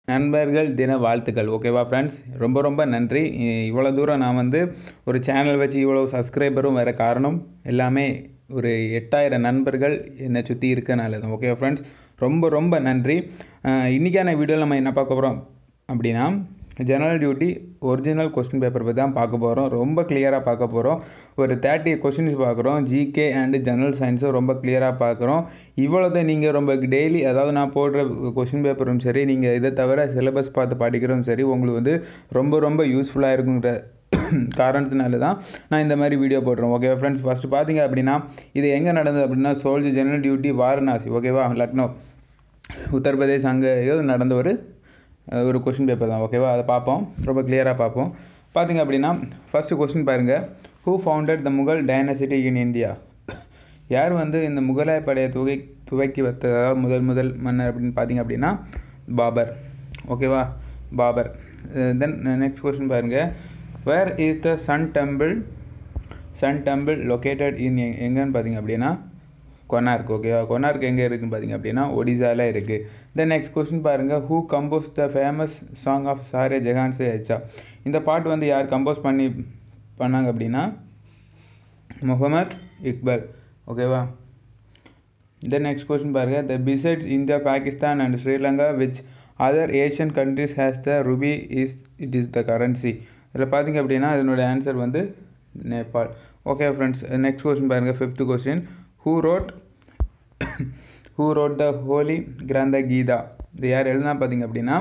நண்பர்கள் தின வாழ்த்துக்கள் ஓகேவா ஃப்ரெண்ட்ஸ் ரொம்ப ரொம்ப நன்றி இ- இவ்வளோ தூரம் நான் வந்து ஒரு சேனல் வச்சு இவ்வளோ சப்ஸ்கிரைபரும் வர காரணம் எல்லாமே ஒரு எட்டாயிரம் நண்பர்கள் என்னை சுற்றி இருக்கனால தான் ஓகேவா ஃப்ரெண்ட்ஸ் ரொம்ப ரொம்ப நன்றி அஹ் இன்னைக்கான வீடியோவில் நம்ம என்ன பார்க்க போகிறோம் அப்படின்னா general duty original question paper பற்றி தான் பார்க்க போகிறோம் ரொம்ப கிளியராக பார்க்க போகிறோம் ஒரு தேர்ட்டி கொஸ்டின்ஸ் பார்க்குறோம் ஜிகே அண்டு ஜெனரல் சயின்ஸும் ரொம்ப கிளியராக பார்க்குறோம் இவ்வளோதான் நீங்கள் ரொம்ப டெய்லி அதாவது நான் போடுற கொஸ்டின் பேப்பரும் சரி நீங்கள் இதை தவிர சிலபஸ் பார்த்து படிக்கிறதும் சரி உங்களுக்கு வந்து ரொம்ப ரொம்ப யூஸ்ஃபுல்லாக இருக்குங்கிற காரணத்தினால தான் நான் இந்த மாதிரி வீடியோ போடுறேன் ஓகேவா ஃப்ரெண்ட்ஸ் ஃபஸ்ட்டு பார்த்தீங்க அப்படின்னா இது எங்கே நடந்தது அப்படின்னா சோல்ஜர் ஜெனரல் டியூட்டி வாரணாசி ஓகேவா லக்னோ உத்தரப்பிரதேஷ் அங்கே நடந்த ஒரு அஹ், ஒரு கொஷின் பேப்பர் தான் ஓகேவா அதை பார்ப்போம் ரொம்ப கிளியராக பார்ப்போம் பார்த்தீங்க அப்படின்னா ஃபஸ்ட்டு கொஸ்டின் பாருங்கள் who founded the Mughal dynasty in India யார் வந்து இந்த முகலாய படையை துவை துவக்கி வைத்த அதாவது முதல் முதல் மன்னர் அப்படின்னு பார்த்தீங்க அப்படின்னா பாபர் ஓகேவா பாபர் தென் நெக்ஸ்ட் கொஸ்டின் பாருங்கள் where is the sun temple sun temple located in எங்கன்னு பார்த்தீங்க அப்படின்னா கொனார்க் ஓகேவா கொனார்க் எங்கே இருக்குன்னு பார்த்தீங்க அப்படின்னா ஒடிசாவில் இருக்குது தென் நெக்ஸ்ட் கொஸ்டின் பாருங்கள் who compose the famous song of Saare Jahan சே ஹெச்சா இந்த பாட்டு வந்து யார் கம்போஸ் பண்ணி பண்ணாங்க அப்படின்னா முகமது இக்பல் ஓகேவா தென் நெக்ஸ்ட் கொஸ்டின் பாருங்க the besides India Pakistan and Sri Lanka which other Asian countries has the rupee is it is the currency இதில் பார்த்தீங்க அப்படின்னா இதனுடைய ஆன்சர் வந்து Nepal okay friends next question பாருங்கள் fifth question who wrote who wrote the holy Granth Gita இது யார் எழுதுனா பார்த்தீங்க அப்படின்னா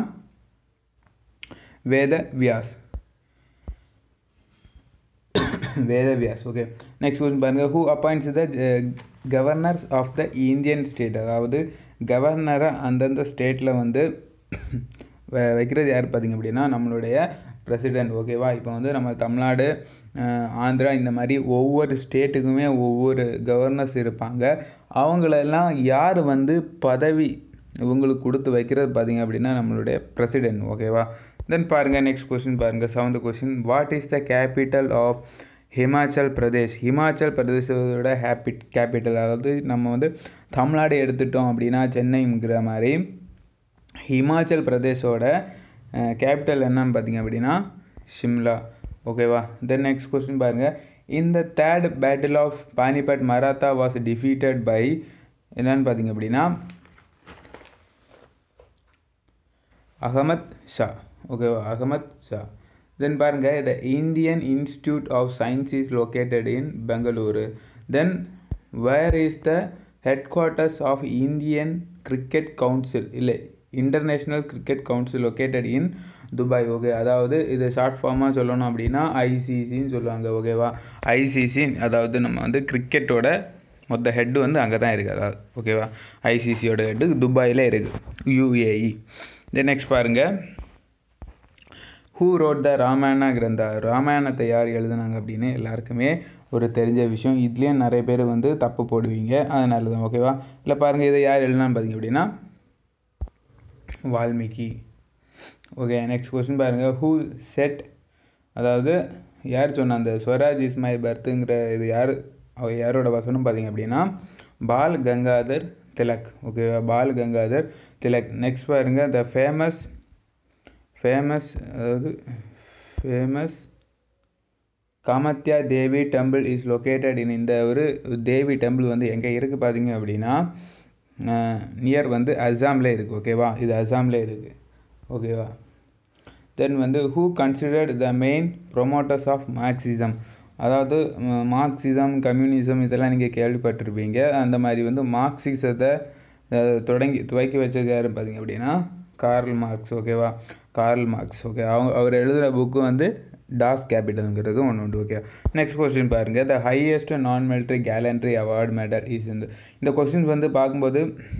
Veda Vyas Vedavyas okay next question பாருங்கள் who appoints the governors of the Indian state அதாவது கவர்னரை அந்தந்த ஸ்டேட்டில் வந்து வ- வைக்கிறது யார் பார்த்தீங்க அப்படின்னா நம்மளுடைய பிரசிடென்ட் ஓகேவா இப்போ வந்து நம்ம தமிழ்நாடு அஹ், ஆந்திரா இந்த மாதிரி ஒவ்வொரு ஸ்டேட்டுக்குமே ஒவ்வொரு கவர்னர்ஸ் இருப்பாங்க அவங்களெல்லாம் யார் வந்து பதவி இவங்களுக்கு கொடுத்து வைக்கிறது பார்த்தீங்க அப்படின்னா நம்மளுடைய பிரசிடென்ட் ஓகேவா தென் பாருங்கள் நெக்ஸ்ட் கொஸ்டின் பாருங்கள் seventh question what is the capital of Himachal Pradesh Himachal பிரதேசத்தோட ஹேப்பி கேபிட்டல் அதாவது நம்ம வந்து தமிழ்நாடு எடுத்துட்டோம் அப்படின்னா சென்னைங்கிற மாதிரி ஹிமாச்சல் பிரதேஷோட கேபிட்டல் என்னன்னு பார்த்தீங்க அப்படின்னா ஷிம்லா ஓகேவா தென் நெக்ஸ்ட் கொஸ்டின் பாருங்கள் இந்த third battle of Panipat Maratha was defeated by என்னன்னு பார்த்தீங்க அப்படின்னா அகமத் ஷா ஓகேவா அகமத் ஷா தென் பாருங்க the Indian institute of science is located in Bengaluru then where is the headquarters of Indian cricket council இல்லை international cricket council located in Dubai okay அதாவது இது short ஃபார்மாக சொல்லணும் அப்படின்னா ஐசிசின்னு சொல்லுவாங்க ஓகேவா ஐசிசி அதாவது நம்ம வந்து கிரிக்கெட்டோட மொத்த ஹெட்டு வந்து அங்கே தான் இருக்குது அதாவது ஓகேவா ஐசிசியோட ஹெட்டு துபாயில் இருக்குது யூஏஇ தென் நெக்ஸ்ட் பாருங்கள் who wrote the Ramayana Grantha ராமாயணத்தை யார் எழுதுனாங்க அப்படின்னு எல்லாருக்குமே ஒரு தெரிஞ்ச விஷயம் இதுலேயும் நிறைய பேர் வந்து தப்பு போடுவீங்க அதனால தான் ஓகேவா இல்லை பாருங்கள் இதை யார் எழுதுனான்னு பார்த்தீங்க அப்படின்னா வால்மீகி ஓகே நெக்ஸ்ட் கொஸ்டின் பாருங்கள் ஹூ செட் அதாவது யார் சொன்ன அந்த ஸ்வராஜ் இஸ் மை பர்த்துங்கிற இது யார் அவ யாரோட வசனம் பார்த்தீங்க அப்படின்னா பால் கங்காதர் திலக் ஓகேவா பால் கங்காதர் திலக் நெக்ஸ்ட் பாருங்கள் த ஃபேமஸ் ஃபேமஸ் அதாவது famous Kamakhya Devi temple is located in இந்த ஒரு தேவி டெம்பிள் வந்து எங்கே இருக்குது பார்த்தீங்க அப்படின்னா நியர் வந்து அஸ்ஸாமில் இருக்குது ஓகேவா இது அஸ்ஸாமில் இருக்குது ஓகேவா தென் வந்து who considered the main promoters of Marxism அதாவது மார்க்சிசம் கம்யூனிசம் இதெல்லாம் நீங்கள் கேள்விப்பட்டிருப்பீங்க அந்த மாதிரி வந்து மார்க்சிசத்தை அஹ், தொடங்கி துவக்கி வச்சது யாரு பார்த்தீங்க அப்படின்னா கார்ல் மார்க்ஸ் ஓகேவா கார்ல் மார்க்ஸ் ஓகே அவங்க அவர் எழுதுகிற புக்கு வந்து டாஸ் கேபிட்டல்ங்கிறது ஒன்று உண்டு ஓகே நெக்ஸ்ட் கொஸ்டின் பாருங்கள் the highest non military gallantry award medal is இந்த இந்த கொஸ்டின்ஸ் வந்து பார்க்கும்போது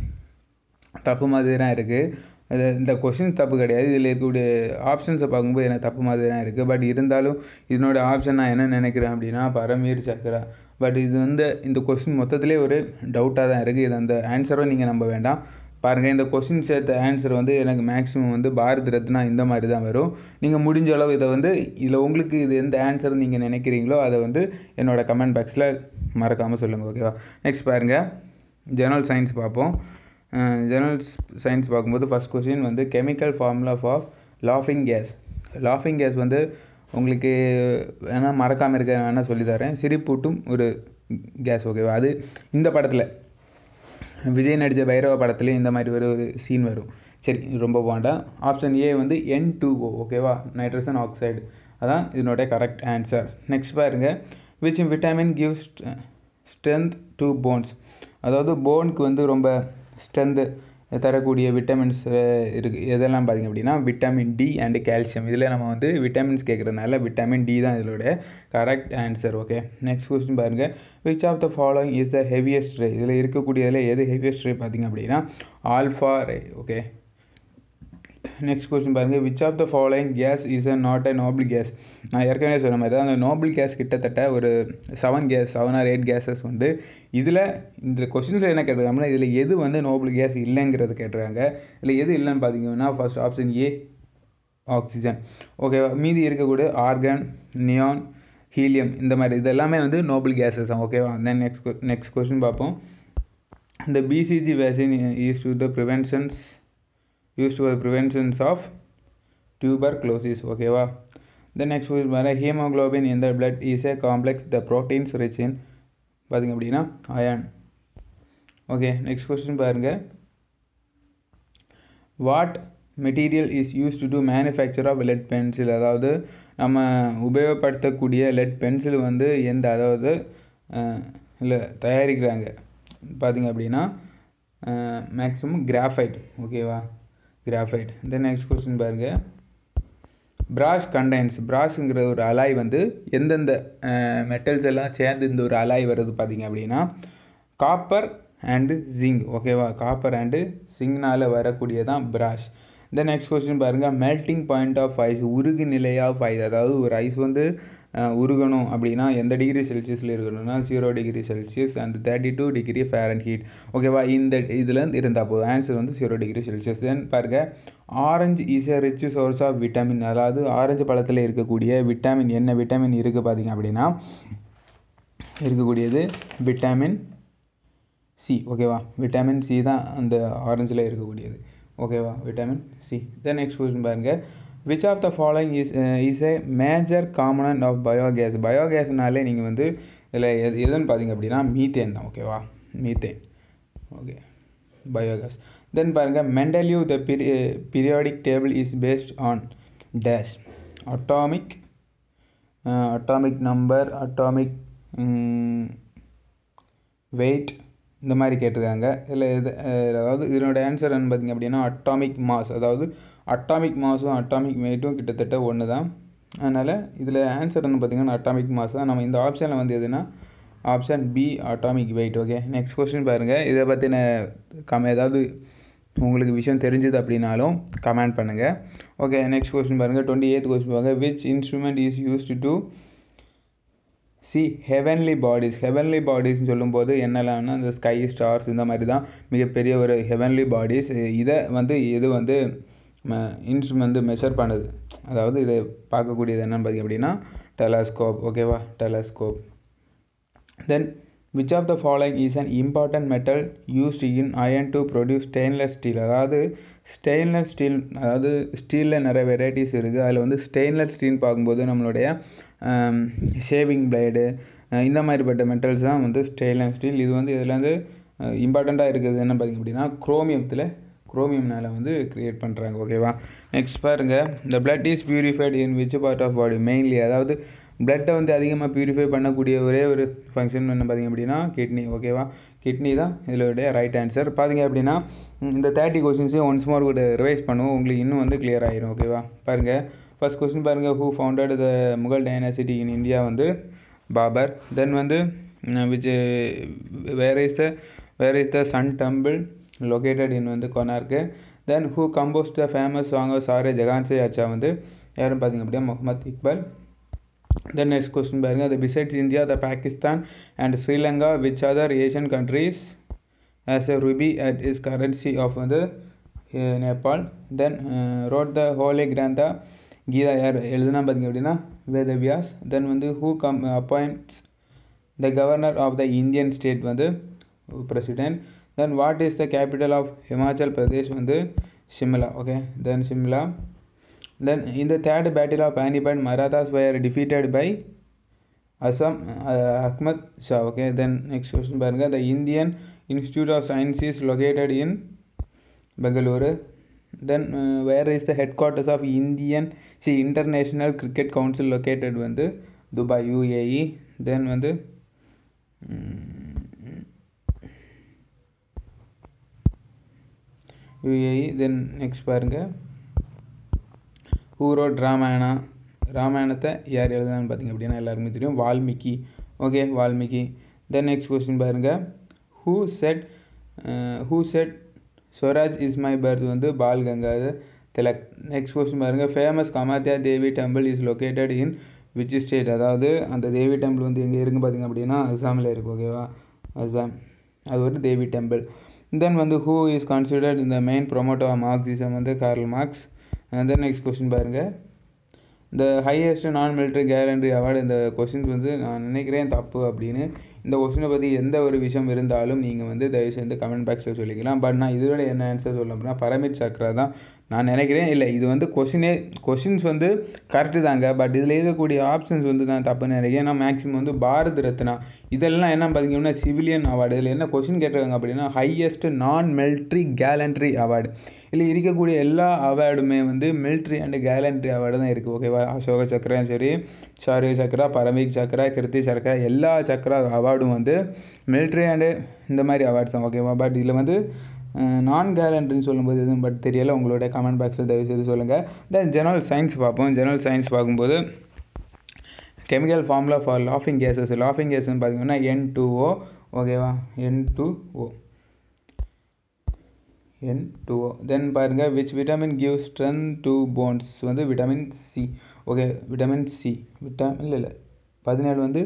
தப்பு மாதிரி தான் இருக்குது அது இந்த கொஷின் தப்பு கிடையாது இதில் இருக்கக்கூடிய ஆப்ஷன்ஸை பார்க்கும்போது எனக்கு தப்பு மாதிரி தான் இருக்குது பட் இருந்தாலும் இதனோட ஆப்ஷன் நான் என்ன நினைக்கிறேன் அப்படின்னா பரமீர் சக்ரா பட் இது வந்து இந்த கொஸ்டின் மொத்தத்திலே ஒரு டவுட்டாக தான் இருக்குது இது அந்த ஆன்சரும் நீங்கள் நம்ப வேண்டாம் பாருங்கள் இந்த கொஸ்டின் சேர்த்த ஆன்சர் வந்து எனக்கு மேக்ஸிமம் வந்து பாரத் ரத்னா இந்த மாதிரி தான் வரும் நீங்கள் முடிஞ்ச அளவு இதை வந்து இதில் உங்களுக்கு இது எந்த ஆன்சர் நீங்கள் நினைக்கிறீங்களோ அதை வந்து என்னோடய கமெண்ட் பாக்ஸில் மறக்காமல் சொல்லுங்கள் ஓகேவா நெக்ஸ்ட் பாருங்கள் ஜெனரல் சயின்ஸ் பார்ப்போம் ஜெனரல் சயின்ஸ் பார்க்கும்போது ஃபஸ்ட் கொஸ்டின் வந்து chemical formula for லாஃபிங் case லாஃபிங் case வந்து உங்களுக்கு வேணால் மறக்காமல் இருக்க வேணால் சொல்லித்தரேன் சிரிப்பூட்டும் ஒரு கேஸ் ஓகேவா அது இந்த படத்தில் விஜய் நடித்த பைரவ படத்துலேயும் இந்த மாதிரி ஒரு ஒரு சீன் வரும் சரி ரொம்ப வேண்டாம் ஆப்ஷன் ஏ வந்து என் டூ ஓ ஓகேவா நைட்ரசன் ஆக்சைடு அதான் இதனுடைய கரெக்ட் ஆன்சர் நெக்ஸ்ட் பாருங்க which vitamin gives strength to bones அதாவது போனுக்கு வந்து ரொம்ப ஸ்ட்ரென்த்து தரக்கூடிய விட்டமின்ஸ் இருக்குது எதெல்லாம் பார்த்திங்க அப்படின்னா விட்டமின் டி அண்டு கால்சியம் இதில் நம்ம வந்து விட்டமின்ஸ் கேட்குறதுனால விட்டமின் டி தான் இதோட correct answer okay next question பாருங்கள் which of the following is the heaviest ray இதில் இருக்கக்கூடியதில் எது ஹெவியஸ்ட் ரே பார்த்திங்க அப்படின்னா alpha ray okay next question பாருங்கள் which of the following gas is a not a noble gas நான் ஏற்கனவே சொன்ன மாதிரி தான் அந்த நோபிள் கேஸ் கிட்டத்தட்ட ஒரு seven gas seven or eight gases வந்து இதில் இந்த கொஸ்டின்ஸில் என்ன கேட்டிருக்காங்கன்னா இதில் எது வந்து நோபிள் கேஸ் இல்லைங்கிறது கேட்டிருக்காங்க இதில் எது இல்லைன்னு பார்த்தீங்கன்னா ஃபர்ஸ்ட் ஆப்ஷன் ஏ ஆக்சிஜன் ஓகேவா மீதி இருக்கக்கூடிய ஆர்கன் நியான் ஹீலியம் இந்த மாதிரி இது எல்லாமே வந்து நோபிள் கேஸஸ் தான் ஓகேவா தென் நெக்ஸ்ட் நெக்ஸ்ட் கொஸ்டின் பார்ப்போம் இந்த BCG vaccine use to the preventions use to preventions of tuberculosis ஓகேவா தென் நெக்ஸ்ட் கொஸ்டின் பாருங்கள் ஹீமோக்ளோபின் இந்த blood is a complex the proteins rich in பார்த்திங்க அப்படின்னா அயன் ஓகே நெக்ஸ்ட் கொஸ்டின் பாருங்கள் what material is use to manufacture of lead pencil அதாவது நம்ம உபயோகப்படுத்தக்கூடிய let pencil வந்து எந்த அதாவது இல்லை தயாரிக்கிறாங்க பார்த்திங்க அப்படின்னா மேக்ஸிமம் கிராஃபைட் ஓகேவா கிராஃபைட் தென் நெக்ஸ்ட் கொஸ்டின் பாருங்கள் பிராஷ் கண்டைன்ஸ் பிராஷ்ங்கிற ஒரு அலாய் வந்து எந்தெந்த மெட்டல்ஸ் எல்லாம் சேர்ந்து இந்த ஒரு அலாய் வருது பார்த்தீங்க அப்படின்னா காப்பர் அண்டு ஜிங்க் ஓகேவா காப்பர் அண்டு சிங்னால் வரக்கூடியதான் பிராஷ் தென் நெக்ஸ்ட் கொஸ்டின் பாருங்கள் மெல்ட்டிங் பாயிண்ட் ஆஃப் ஐஸ் உருகு நிலை ஆஃப் ஐஸ் அதாவது ஒரு ஐஸ் வந்து உருகணும் அப்படின்னா எந்த டிகிரி செல்சியஸில் இருக்கணும்னா zero degree Celsius and thirty two degree Fahrenheit ஓகேவா இந்த இதுலேருந்து இருந்தால் போதும் ஆன்சர் வந்து ஜீரோ டிகிரி செல்சியஸ் தென் பாருங்கள் orange is a rich source of vitamin அதாவது ஆரஞ்சு பழத்தில் இருக்கக்கூடிய விட்டமின் என்ன விட்டமின் இருக்குது பார்த்தீங்க அப்படின்னா இருக்கக்கூடியது விட்டமின் சி ஓகேவா விட்டமின் சி தான் அந்த ஆரஞ்சில் இருக்கக்கூடியது ஓகேவா vitamin C then next question பாருங்கள் which of the following is is a major component of biogas பயோகேஸ்னாலே நீங்கள் வந்து இதில் எது எதுன்னு பார்த்தீங்க அப்படின்னா மீத்தேன் தான் ஓகேவா மீத்தேன் ஓகே பயோகேஸ் தென் பாருங்கள் Mendeleev the pre periodic table is based on dash atomic atomic number atomic weight இந்த மாதிரி கேட்டிருக்காங்க இதில் இது அதாவது இதனோட ஆன்சர் என்ன பார்த்திங்க அப்படின்னா அட்டாமிக் மாஸ் அதாவது அட்டாமிக் மாஸும் அட்டாமிக் வெயிட்டும் கிட்டத்தட்ட ஒன்று தான் அதனால் இதில் ஆன்சர் என்ன பார்த்திங்கன்னா அட்டாமிக் மாஸ் தான் நம்ம இந்த ஆப்ஷனில் வந்து எதுனா option B atomic weight okay next question பாருங்கள் இதை பற்றின கம் ஏதாவது உங்களுக்கு விஷயம் தெரிஞ்சது அப்படின்னாலும் கமெண்ட் பண்ணுங்கள் ஓகே நெக்ஸ்ட் கொஸ்டின் பாருங்கள் டுவெண்ட்டி எய்த் கொஸ்டின் பாருங்கள் which instrument is used to see heavenly bodies heavenly பாடிஸ்னு சொல்லும்போது என்னெல்லாம்னா இந்த ஸ்கை ஸ்டார்ஸ் இந்த மாதிரி தான் மிகப்பெரிய ஒரு ஹெவன்லி பாடிஸ் இதை வந்து இது வந்து இன்ஸ்ட்ருமெண்ட் வந்து மெஷர் பண்ணுது அதாவது இதை பார்க்கக்கூடியது என்னென்னு பார்த்திங்க அப்படின்னா டெலஸ்கோப் ஓகேவா telescope then which of the following is an important metal used in iron to produce stainless steel அதாவது ஸ்டெயின்லெஸ் ஸ்டீல் அதாவது ஸ்டீலில் நிறைய வெரைட்டிஸ் இருக்குது அதில் வந்து ஸ்டெயின்லெஸ் ஸ்டீல் பார்க்கும்போது நம்மளுடைய ஷேவிங் பிளேடு இந்த மாதிரிப்பட்ட மெட்டல்ஸ் தான் வந்து ஸ்டெயின்லெஸ் ஸ்டீல் இது வந்து இதில் வந்து இம்பார்ட்டண்ட்டாக இருக்குது என்ன பார்த்திங்க அப்படின்னா குரோமியத்தில் குரோமியம்னால் வந்து க்ரியேட் பண்ணுறாங்க ஓகேவா நெக்ஸ்ட் பாருங்கள் இந்த blood is purified in which part of body mainly அதாவது பிளட்டை வந்து அதிகமாக பியூரிஃபை பண்ணக்கூடிய ஒரே ஒரு ஃபங்க்ஷன் என்ன பார்த்திங்க அப்படின்னா கிட்னி ஓகேவா கிட்னி தான் இதோடைய ரைட் ஆன்சர் பார்த்திங்க அப்படின்னா இந்த தேர்ட்டி கொஸ்டின்ஸையும் ஒன்ஸ் மோர் கூட ரிவைஸ் பண்ணுவோம் உங்களுக்கு இன்னும் வந்து கிளியர் ஆயிரும் ஓகேவா பாருங்கள் ஃபர்ஸ்ட் கொஸ்டின் பாருங்கள் who founded the Mughal dynasty in India வந்து பாபர் தென் வந்து which where is the where is the sun temple located in வந்து Konark then who compose the famous song Saare Jahan Se Achha வந்து யாரும் பார்த்திங்க அப்படின்னா Muhammad Iqbal then next question பாருங்கள் the besides India the Pakistan and Sri Lanka which other Asian countries as a rupee at is currency of வந்து நேபாள் தென் wrote the holy Grantha Gita யார் எழுதுனா பார்த்திங்க அப்படின்னா வேதவியாஸ் தென் வந்து who come appoints the governor of the Indian state வந்து president then what is the capital of Himachal Pradesh வந்து Shimla okay then Shimla then இந்த third battle of Panipat Marathas were defeated by அசாம் Ahmad Shah okay then next question பாருங்கள் the Indian institute of science is located in Bengaluru then where is the headquarters of Indian C international cricket council located வந்து Dubai UAE then வந்து UAE then next பாருங்கள் who wrote Ramayana ராமாயணத்தை யார் எழுதுனான்னு பார்த்தீங்க அப்படின்னா எல்லாருக்குமே தெரியும் Valmiki okay Valmiki then next question பாருங்கள் who said who said Swaraj is my birth வந்து பால் கங்காதர் திலக் நெக்ஸ்ட் கொஸ்டின் பாருங்கள் famous Kamakhya Devi temple is located in which state அதாவது அந்த தேவி டெம்பிள் வந்து எங்கே இருக்குது பார்த்தீங்க அப்படின்னா அஸ்ஸாமில் இருக்குது ஓகேவா அஸ்ஸாம் அது ஒரு தேவி டெம்பிள் தென் வந்து ஹூ இஸ் கன்சிடர்ட் இந்த மெயின் ப்ரொமோட்டோ ஆஃப் மார்க்சிசம் வந்து Karl Marx then next question பாருங்கள் இந்த highest non military gallantry award இந்த கொஸ்டின்ஸ் வந்து நான் நினைக்கிறேன் தப்பு அப்படின்னு இந்த கொஸ்டினை பற்றி எந்த ஒரு விஷயம் இருந்தாலும் நீங்கள் வந்து தயவுசெய்து கமெண்ட் பாக்ஸில் சொல்லிக்கலாம் பட் நான் இதோட என்ன ஆன்சர் சொல்ல அப்படின்னா பரமிட் சக்ரா தான் நான் நினைக்கிறேன் இல்லை இது வந்து கொஷினே கொஷின்ஸ் வந்து கரெக்டு தாங்க பட் இதில் இருக்கக்கூடிய ஆப்ஷன்ஸ் வந்து நான் தப்புன்னு நினைக்கிறேன் ஏன்னா மேக்ஸிமம் வந்து பாரத் ரத்னா இதெல்லாம் என்ன பார்த்தீங்கன்னா சிவிலியன் அவார்டு இதில் என்ன கொஷின் கேட்டிருக்காங்க அப்படின்னா highest non military gallantry award இதில் இருக்கக்கூடிய எல்லா அவார்டுமே வந்து மிலிட்ரி அண்ட் கேலண்ட்ரி அவார்டு தான் இருக்குது ஓகேவா அசோக சக்கரம் சரி ஷாரி சக்ரா பரமிக் சக்ரா கிருத்தி சக்ரா எல்லா சக்ரா அவார்டும் வந்து மிலிட்ரி அண்டு இந்த மாதிரி அவார்ட்ஸ் தான் ஓகேவா பட் இதில் வந்து நான் கேலண்ட்ரின்னு சொல்லும்போது எதுவும் பட் தெரியலை உங்களோட கமெண்ட் பாக்ஸில் தயவு செய்து சொல்லுங்கள் தென் ஜெனரல் சயின்ஸ் பார்ப்போம் ஜெனரல் சயின்ஸ் பார்க்கும்போது கெமிக்கல் ஃபார்முலா ஃபார் லாஃபிங் கேஸஸ் லாஃபிங் கேஸ்ன்னு பார்த்தீங்கன்னா என் டூ ஓ ஓகேவா என் டூ ஓ என் டூ ஓ தென் பாருங்கள் which vitamin give strength to bones வந்து vitamin C okay vitamin C vitamin இல்லை இல்லை பதினேழு வந்து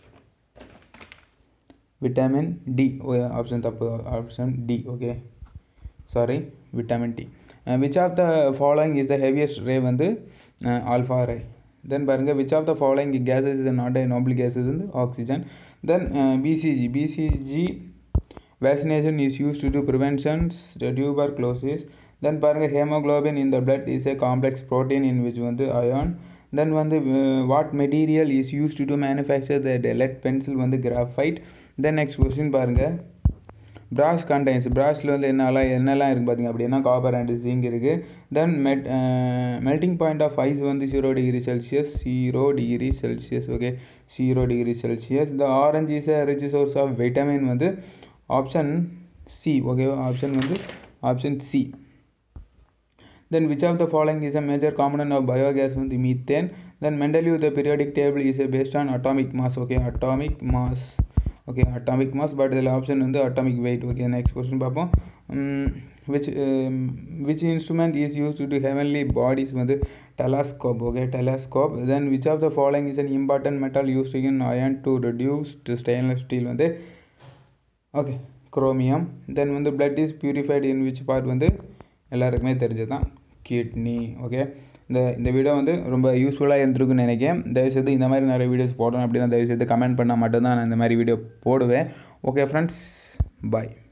விட்டமின் டி ஓகே ஆப்ஷன் தப்பு option D okay sorry vitamin D which of the following is the heaviest ray வந்து alpha ray then பாருங்கள் which of the following gases is not a noble gases வந்து oxygen then BCG BCG vaccination is used to do prevention tuberculosis then பாருங்க hemoglobin in the blood is a complex protein in which வந்து iron then வந்து uh, what material is used to manufacture the lead pencil வந்து graphite then next question பாருங்க பிராஷ் contains பிராஷில் வந்து என்னெல்லாம் என்னெல்லாம் இருக்குது பார்த்தீங்க அப்படின்னா காப்பர் அண்ட் ஜிங்க் இருக்குது then met melting point of ice வந்து zero degree Celsius zero degree Celsius okay zero degree Celsius இந்த orange is rich source of vitamin வந்து ஆப்ஷன் சி ஓகேவா ஆப்ஷன் வந்து option C then which of the following is a major component of biogas வந்து methane then Mendeleev the periodic table is based on atomic mass okay atomic mass okay atomic mass but இதில் option வந்து atomic weight okay next question பார்ப்போம் which which instrument is use to heavenly bodies வந்து telescope okay telescope then which of the following is an important metal use in iron to reduce stainless steel வந்து okay chromium then வந்து blood is purified in which part வந்து எல்லாருக்குமே தெரிஞ்சது தான் kidney okay இந்த இந்த video வந்து ரொம்ப யூஸ்ஃபுல்லாக இருந்திருக்குன்னு நினைக்கிறேன் தயவுசெய்து இந்த மாதிரி நிறைய வீடியோஸ் போடணும் அப்படின்னா தயவுசெய்து கமெண்ட் பண்ணால் மட்டும்தான் நான் இந்த மாதிரி வீடியோ போடுவேன் ஓகே ஃப்ரெண்ட்ஸ் பாய்